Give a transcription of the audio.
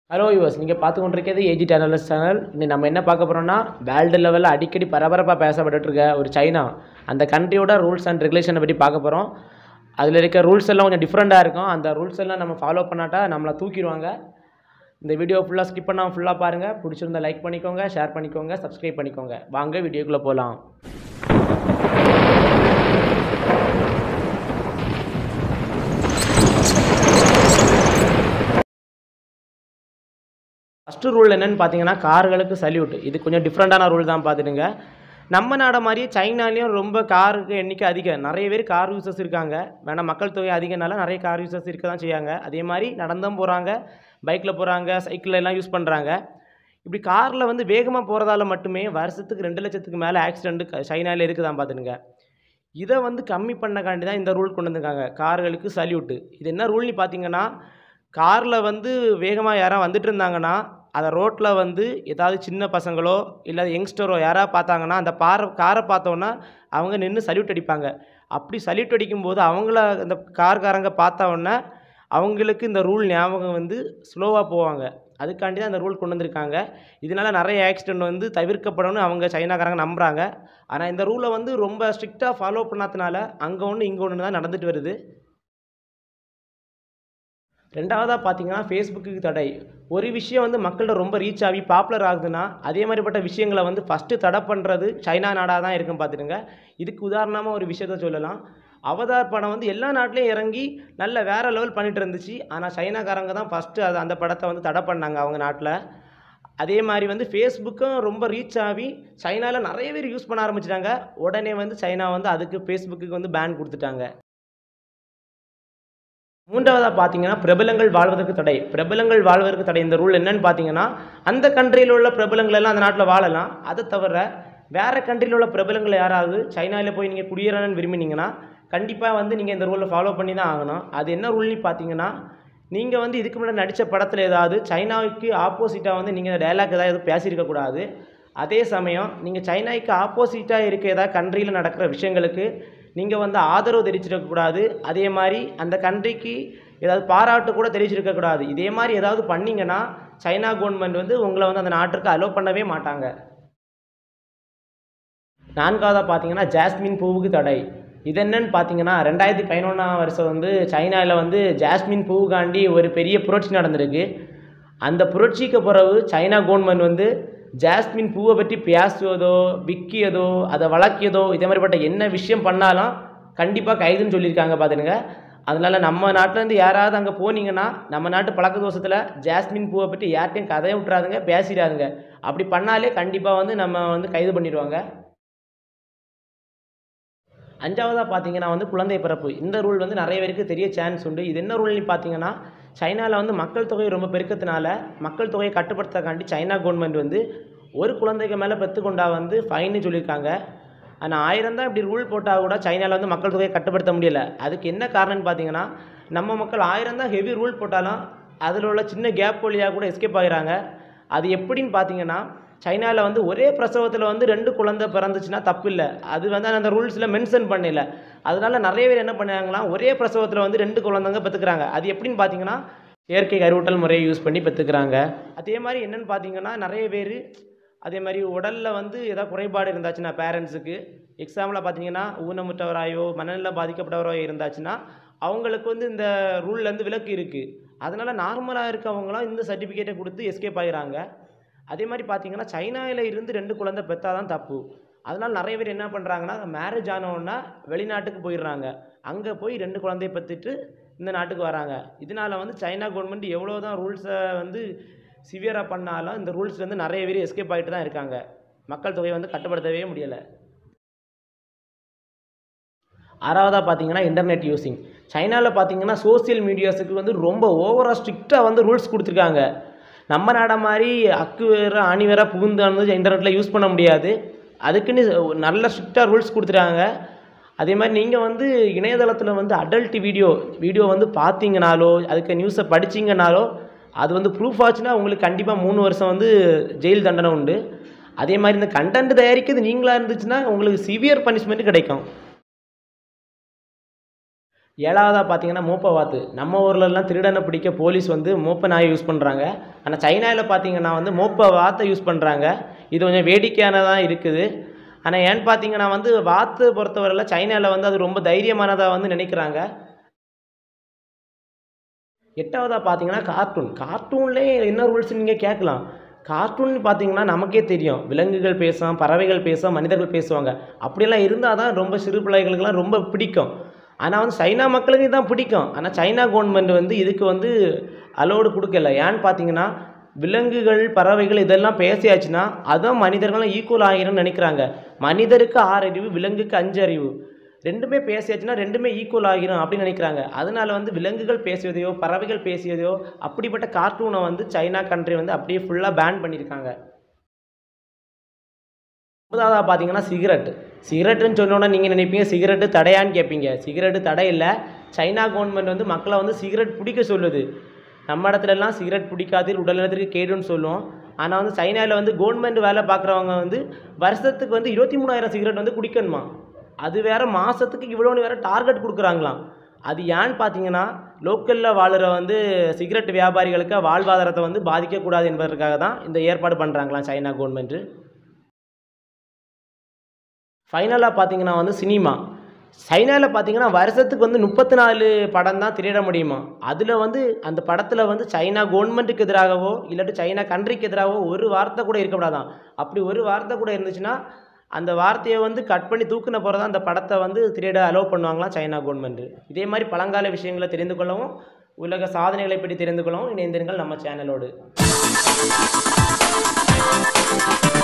hello use நீங்கள் பார்த்து கொண்டிருக்கிறது ஏஜி டேனலிஸ்ட் சேனல் இன்னைக்கு நம்ம என்ன பார்க்க போகிறோம்னா வேர்ல்டு லெவலில் அடிக்கடி பரபரப்பாக பேசப்பட்டுட்டு இருக்க ஒரு சைனா அந்த கண்ட்ரியோட ரூல்ஸ் அண்ட் ரெகுலேஷனை பற்றி பார்க்க போகிறோம் அதில் இருக்க ரூல்ஸ் எல்லாம் கொஞ்சம் டிஃப்ரெண்ட்டாக இருக்கும் அந்த ரூல்ஸ் எல்லாம் நம்ம ஃபாலோ பண்ணாட்டா நம்மளை தூக்கிடுவாங்க இந்த வீடியோ ஃபுல்லாக ஸ்கிப் பண்ணாமல் ஃபுல்லாக பாருங்கள் பிடிச்சிருந்தா லைக் பண்ணிக்கோங்க ஷேர் பண்ணிக்கோங்க சப்ஸ்கிரைப் பண்ணிக்கோங்க வாங்க வீடியோக்குள்ளே போகலாம் ஃபஸ்ட்டு ரூல் என்னன்னு பார்த்தீங்கன்னா கார்களுக்கு சல்யூட் இது கொஞ்சம் டிஃப்ரெண்ட்டான ரூல் தான் பார்த்துடுங்க நம்ம நாட மாதிரி சைனாலேயும் ரொம்ப காருக்கு எண்ணிக்கை அதிகம் நிறைய பேர் கார் யூசர்ஸ் இருக்காங்க வேணால் மக்கள் தொகை அதிகனால நிறைய கார் யூசர்ஸ் இருக்க தான் செய்யாங்க அதே மாதிரி நடந்தும் போகிறாங்க பைக்கில் போகிறாங்க சைக்கிள் எல்லாம் யூஸ் பண்ணுறாங்க இப்படி காரில் வந்து வேகமாக போகிறதால மட்டுமே வருஷத்துக்கு ரெண்டு லட்சத்துக்கு மேலே ஆக்சிடென்ட் சைனாவில் இருக்குதான் பார்த்துடுங்க இதை வந்து கம்மி பண்ணக்காண்டி தான் இந்த ரூல் கொண்டு வந்திருக்காங்க கார்களுக்கு சல்யூட்டு இது என்ன ரூல்னு பார்த்தீங்கன்னா காரில் வந்து வேகமாக யாராவது வந்துட்டு இருந்தாங்கன்னா அதை ரோட்டில் வந்து ஏதாவது சின்ன பசங்களோ இல்லை யங்ஸ்டரோ யாராவது பார்த்தாங்கன்னா அந்த பாறை காரை பார்த்தோன்னா அவங்க நின்று சல்யூட் அடிப்பாங்க அப்படி சல்யூட் அடிக்கும்போது அவங்கள அந்த கார்காரங்க பார்த்த உடனே அவங்களுக்கு இந்த ரூல் ஞாபகம் வந்து ஸ்லோவாக போவாங்க அதுக்காண்டி தான் அந்த ரூல் கொண்டு வந்திருக்காங்க இதனால் நிறைய ஆக்சிடென்ட் வந்து தவிர்க்கப்படணும்னு அவங்க சைனாக்காரங்க நம்புகிறாங்க ஆனால் இந்த ரூலை வந்து ரொம்ப ஸ்ட்ரிக்டாக ஃபாலோ பண்ணாதனால அங்கே ஒன்று இங்கே ஒன்று தான் நடந்துட்டு வருது ரெண்டாவதாக பார்த்தீங்கன்னா ஃபேஸ்புக்கு தடை ஒரு விஷயம் வந்து மக்கள்கிட்ட ரொம்ப ரீச் ஆகி பாப்புலர் ஆகுதுன்னா அதே மாதிரிப்பட்ட விஷயங்களை வந்து ஃபஸ்ட்டு தடை பண்ணுறது சைனா நாடாக தான் இருக்கும் பார்த்துடுங்க இதுக்கு உதாரணமாக ஒரு விஷயத்த சொல்லலாம் அவதார் படம் வந்து எல்லா நாட்டிலையும் இறங்கி நல்ல வேறு லெவல் பண்ணிட்டு இருந்துச்சு ஆனால் சைனாக்காரங்க தான் ஃபஸ்ட்டு அது அந்த படத்தை வந்து தடை பண்ணாங்க அவங்க நாட்டில் அதே மாதிரி வந்து ஃபேஸ்புக்கும் ரொம்ப ரீச் ஆகி சைனாவில் நிறைய பேர் யூஸ் பண்ண ஆரம்பிச்சிட்டாங்க உடனே வந்து சைனா வந்து அதுக்கு ஃபேஸ்புக்கு வந்து பேன் கொடுத்துட்டாங்க மூன்றாவதாக பார்த்தீங்கன்னா பிரபலங்கள் வாழ்வதற்கு தடை பிரபலங்கள் வாழ்வதற்கு தடை இந்த ரூல் என்னன்னு பார்த்தீங்கன்னா அந்த கண்ட்ரியில் உள்ள பிரபலங்கள் எல்லாம் அந்த நாட்டில் வாழலாம் அதை தவிர வேறு கண்ட்ரியில் உள்ள பிரபலங்கள் யாராவது சைனாவில் போய் நீங்கள் குடியேறணும்னு விரும்பினீங்கன்னா கண்டிப்பாக வந்து நீங்கள் இந்த ரூலை ஃபாலோ பண்ணி தான் ஆகணும் அது என்ன ரூல்னு பார்த்தீங்கன்னா நீங்கள் வந்து இதுக்கு முன்னாடி நடித்த படத்தில் ஏதாவது சைனாவுக்கு ஆப்போசிட்டாக வந்து நீங்கள் டைலாக் ஏதாவது பேசியிருக்கக்கூடாது அதே சமயம் நீங்கள் சைனாவுக்கு ஆப்போசிட்டாக இருக்க ஏதாவது கண்ட்ரியில் நடக்கிற விஷயங்களுக்கு நீங்கள் வந்து ஆதரவு தெரிவிச்சிருக்கக்கூடாது அதே மாதிரி அந்த கண்ட்ரிக்கு ஏதாவது பாராட்டு கூட தெரிவிச்சிருக்கக்கூடாது இதே மாதிரி ஏதாவது பண்ணிங்கன்னா சைனா கவர்மெண்ட் வந்து உங்களை வந்து அந்த நாட்டிற்கு அலோவ் பண்ணவே மாட்டாங்க நான்காவதாக பார்த்தீங்கன்னா ஜாஸ்மின் பூவுக்கு தடை இது என்னன்னு பார்த்தீங்கன்னா ரெண்டாயிரத்தி பதினொன்றாம் வருஷம் வந்து சைனாவில் வந்து ஜாஸ்மின் பூவுக்காண்டி ஒரு பெரிய புரட்சி நடந்திருக்கு அந்த புரட்சிக்கு பிறகு சைனா கவர்மெண்ட் வந்து ஜாஸ்மின் பூவை பற்றி பேசுவதோ விற்கியதோ அதை வளர்க்கியதோ இதே மாதிரிப்பட்ட என்ன விஷயம் பண்ணாலும் கண்டிப்பாக கைதுன்னு சொல்லியிருக்காங்க பார்த்துடுங்க அதனால் நம்ம நாட்டிலேருந்து யாராவது அங்கே போனீங்கன்னா நம்ம நாட்டு பழக்க தோஷத்தில் ஜாஸ்மின் பூவை பற்றி யார்ட்டையும் கதையை விட்றாதுங்க பேசிடாதுங்க அப்படி பண்ணாலே கண்டிப்பாக வந்து நம்ம வந்து கைது பண்ணிடுவாங்க அஞ்சாவதாக பார்த்தீங்கன்னா வந்து குழந்தை பிறப்பு இந்த ரூல் வந்து நிறைய பேருக்கு தெரிய சான்ஸ் உண்டு இது என்ன ரூல்னு பார்த்தீங்கன்னா சைனாவில் வந்து மக்கள் தொகை ரொம்ப பெருக்கத்தினால மக்கள் தொகையை கட்டுப்படுத்தக்காண்டி சைனா கவர்மெண்ட் வந்து ஒரு குழந்தைக்கு மேலே பெற்றுக்கொண்டா வந்து ஃபைன்னு சொல்லியிருக்காங்க ஆனால் ஆயிரம் தான் இப்படி ரூல் போட்டால் கூட சைனாவில் வந்து மக்கள் தொகையை கட்டுப்படுத்த முடியல அதுக்கு என்ன காரணம்னு பார்த்தீங்கன்னா நம்ம மக்கள் ஆயிரம் தான் ஹெவி ரூல் போட்டாலும் அதில் உள்ள சின்ன கேப் வழியாக கூட எஸ்கேப் ஆகிறாங்க அது எப்படின்னு பார்த்தீங்கன்னா சைனாவில் வந்து ஒரே பிரசவத்தில் வந்து ரெண்டு குழந்தை பிறந்துச்சுன்னா தப்பு இல்லை அது வந்து அந்த ரூல்ஸில் மென்ஷன் பண்ணல அதனால நிறைய பேர் என்ன பண்ணாங்களாம் ஒரே பிரசவத்தில் வந்து ரெண்டு குழந்தைங்க பெற்றுக்கிறாங்க அது எப்படின்னு பார்த்தீங்கன்னா இயற்கை கருவூட்டல் முறையை யூஸ் பண்ணி பெற்றுக்கிறாங்க அதே மாதிரி என்னென்னு பார்த்தீங்கன்னா நிறைய பேர் அதே மாதிரி உடலில் வந்து ஏதாவது குறைபாடு இருந்தாச்சுன்னா பேரண்ட்ஸுக்கு எக்ஸாம்பிளாக பார்த்தீங்கன்னா ஊனமுற்றவராயோ மனநல பாதிக்கப்பட்டவரோ இருந்தாச்சுன்னா அவங்களுக்கு வந்து இந்த ரூல்லேருந்து விலக்கு இருக்குது அதனால் நார்மலாக இருக்கவங்களாம் இந்த சர்டிஃபிகேட்டை கொடுத்து எஸ்கேப் ஆகிறாங்க அதே மாதிரி பார்த்தீங்கன்னா சைனாவில் இருந்து ரெண்டு குழந்தை பெற்றா தான் தப்பு அதனால் நிறைய பேர் என்ன பண்ணுறாங்கன்னா மேரேஜ் ஆனவுடனே வெளிநாட்டுக்கு போயிடுறாங்க அங்கே போய் ரெண்டு குழந்தைய பெற்றுட்டு இந்த நாட்டுக்கு வராங்க இதனால் வந்து சைனா கவர்மெண்ட் எவ்வளோ தான் ரூல்ஸை வந்து சிவியராக பண்ணாலும் இந்த ரூல்ஸ்லேருந்து நிறைய பேர் எஸ்கேப் ஆகிட்டு தான் இருக்காங்க மக்கள் தொகையை வந்து கட்டுப்படுத்தவே முடியலை ஆறாவதாக பார்த்தீங்கன்னா இன்டர்நெட் யூஸிங் சைனாவில் பார்த்தீங்கன்னா சோசியல் மீடியாஸுக்கு வந்து ரொம்ப ஓவராக ஸ்ட்ரிக்டாக வந்து ரூல்ஸ் கொடுத்துருக்காங்க நம்ம நாட மாதிரி அக்கு வேற ஆணி வேற புகுந்து வந்து இன்டர்நெட்டில் யூஸ் பண்ண முடியாது அதுக்குன்னு நல்ல ஸ்ட்ரிக்டாக ரூல்ஸ் கொடுத்துட்டாங்க அதே மாதிரி நீங்கள் வந்து இணையதளத்தில் வந்து அடல்ட் வீடியோ வீடியோ வந்து பார்த்தீங்கனாலோ அதுக்கு நியூஸை படிச்சிங்கனாலோ அது வந்து ப்ரூஃப் ஆச்சுன்னா உங்களுக்கு கண்டிப்பாக மூணு வருஷம் வந்து ஜெயில் தண்டனை உண்டு அதே மாதிரி இந்த கண்டென்ட் தயாரிக்கிறது நீங்களாக இருந்துச்சுன்னா உங்களுக்கு சிவியர் பனிஷ்மெண்ட் கிடைக்கும் ஏழாவதாக பார்த்தீங்கன்னா மோப்ப வாத்து நம்ம ஊர்லலாம் திருடனை பிடிக்க போலீஸ் வந்து மோப்ப நாயை யூஸ் பண்ணுறாங்க ஆனால் சைனாவில் பார்த்தீங்கன்னா வந்து மோப்ப வாத்தை யூஸ் பண்ணுறாங்க இது கொஞ்சம் வேடிக்கையானதாக இருக்குது ஆனால் ஏன்னு பார்த்தீங்கன்னா வந்து வாத்து பொறுத்தவரையில் சைனாவில் வந்து அது ரொம்ப தைரியமானதாக வந்து நினைக்கிறாங்க எட்டாவதாக பார்த்தீங்கன்னா கார்ட்டூன் கார்ட்டூன்லேயே என்ன ரூல்ஸ் நீங்கள் கேட்கலாம் கார்ட்டூன் பார்த்தீங்கன்னா நமக்கே தெரியும் விலங்குகள் பேசும் பறவைகள் பேசும் மனிதர்கள் பேசுவாங்க அப்படியெல்லாம் இருந்தால் தான் ரொம்ப சிறு பிள்ளைகளுக்கெல்லாம் ரொம்ப பிடிக்கும் ஆனால் வந்து சைனா மக்களுக்கு தான் பிடிக்கும் ஆனால் சைனா கவர்மெண்ட் வந்து இதுக்கு வந்து அலோடு கொடுக்கல ஏன்னு பார்த்தீங்கன்னா விலங்குகள் பறவைகள் இதெல்லாம் பேசியாச்சுன்னா அதான் மனிதர்களும் ஈக்குவல் ஆகிரும்னு நினைக்கிறாங்க மனிதருக்கு ஆறு அறிவு விலங்குக்கு அஞ்சு அறிவு ரெண்டுமே பேசியாச்சுன்னா ரெண்டுமே ஈக்குவல் ஆகிரும் அப்படின்னு நினைக்கிறாங்க அதனால வந்து விலங்குகள் பேசுவதையோ பறவைகள் பேசியதையோ அப்படிப்பட்ட கார்ட்டூனை வந்து சைனா கண்ட்ரி வந்து அப்படியே ஃபுல்லாக பேன் பண்ணியிருக்காங்க முதலாவதாக பார்த்தீங்கன்னா சிகரெட் சிகரெட்டுன்னு சொன்னோன்னா நீங்கள் நினைப்பீங்க சிகரெட்டு தடையான்னு கேட்பீங்க சிகரெட்டு தடை இல்லை சைனா கவர்மெண்ட் வந்து மக்களை வந்து சிகரெட் பிடிக்க சொல்லுது நம்ம இடத்துலலாம் சிகரெட் பிடிக்காது உடல்நலத்திற்கு கேடுன்னு சொல்லுவோம் ஆனால் வந்து சைனாவில் வந்து கவர்மெண்ட் வேலை பார்க்குறவங்க வந்து வருஷத்துக்கு வந்து இருபத்தி மூணாயிரம் சிகரெட் வந்து குடிக்கணுமா அது வேற மாதத்துக்கு இவ்வளோன்னு வேற டார்கெட் கொடுக்குறாங்களாம் அது ஏன்னு பார்த்தீங்கன்னா லோக்கலில் வாழுற வந்து சிகரெட் வியாபாரிகளுக்கு வாழ்வாதாரத்தை வந்து பாதிக்கக்கூடாது என்பதற்காக தான் இந்த ஏற்பாடு பண்ணுறாங்களாம் சைனா கவர்மெண்ட்டு ஃபைனலாக பார்த்தீங்கன்னா வந்து சினிமா சைனாவில் பார்த்தீங்கன்னா வருஷத்துக்கு வந்து முப்பத்தி நாலு படம் தான் திரையிட முடியுமா அதில் வந்து அந்த படத்தில் வந்து சைனா கவர்மெண்ட்டுக்கு எதிராகவோ இல்லாட்டி சைனா கண்ட்ரிக்கு எதிராகவோ ஒரு வார்த்தை கூட இருக்கக்கூடாதான் அப்படி ஒரு வார்த்தை கூட இருந்துச்சுன்னா அந்த வார்த்தையை வந்து கட் பண்ணி தூக்குன போகிறதா அந்த படத்தை வந்து திரையிட அலோவ் பண்ணுவாங்களாம் சைனா கவர்மெண்ட்டு இதே மாதிரி பழங்கால விஷயங்களை தெரிந்து கொள்ளவும் உலக சாதனைகளை பற்றி தெரிந்து கொள்ளவும் இணைந்திருங்கள் நம்ம சேனலோடு